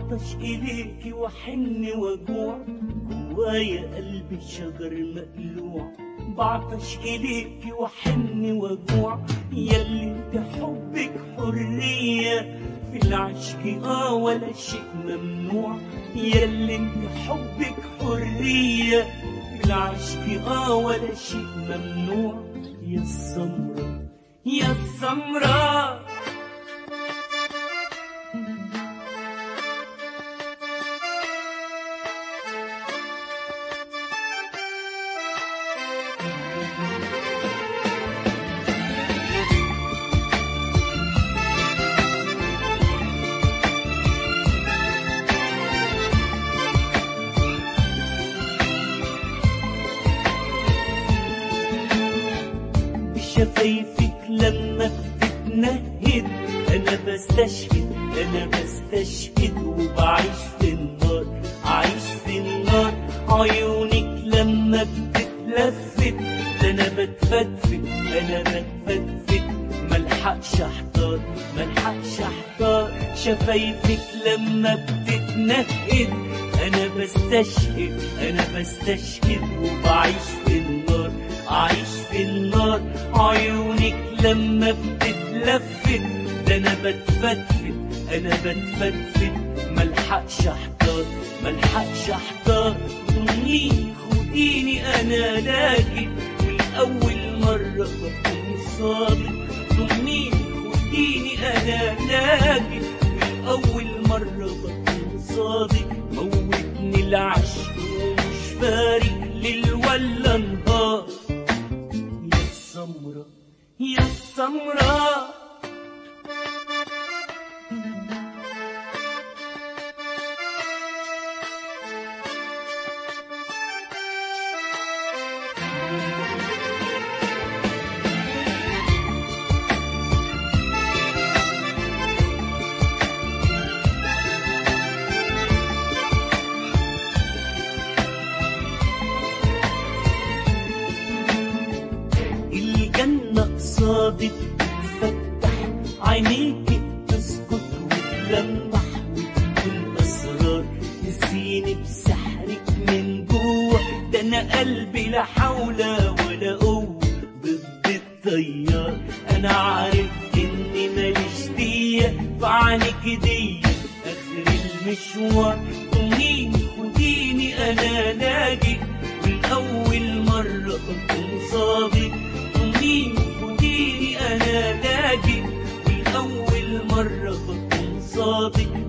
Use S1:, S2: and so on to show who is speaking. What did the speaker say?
S1: بعطش إليك وحن وجوع جوايا قلبي شجر مقلوع بعطش إليك وحن وجوع يلي انت حبك حرية في العشق اه ولا شيء ممنوع يلي انت حبك حرية في العشق اه ولا شيء ممنوع يا السمرة يا السمرة بشفايفك لما بتتنهد انا بستشهد انا بستشهد وبعيش في النار عايش في النار عيونك لما بتتلفت ده انا بتفتفت انا بتفتفت ملحقش احتار ملحقش احتار شفايفك لما بتتنهد انا بستشهد انا بستشهد وبعيش في النار عايش في النار عيونك لما بتتلفت ده انا بتفتفت انا بتفتفت ملحقش احتار ملحقش احتار ضمنيني خديني انا لاجئ والاول مرة بكون صادق ضمنيني خديني انا لاجئ والاول مرة بكون صادق موتني العشق ومش فارق ليل ولا نهار يا السمرة يا السمرة الجنة قصادك بتفتح عينيك تسكت وتلمح وتكون أسرار تزيني بسحرك من جوه ده أنا قلبي لا حول ولا قوة ضد التيار أنا عارف إني ماليش دية فعنك دي آخر المشوار ضمنيني خديني أنا لاجئ والأول مرة أكون صادق ضمنيني خديني أنا لاجئ والأول مرة بكون صادق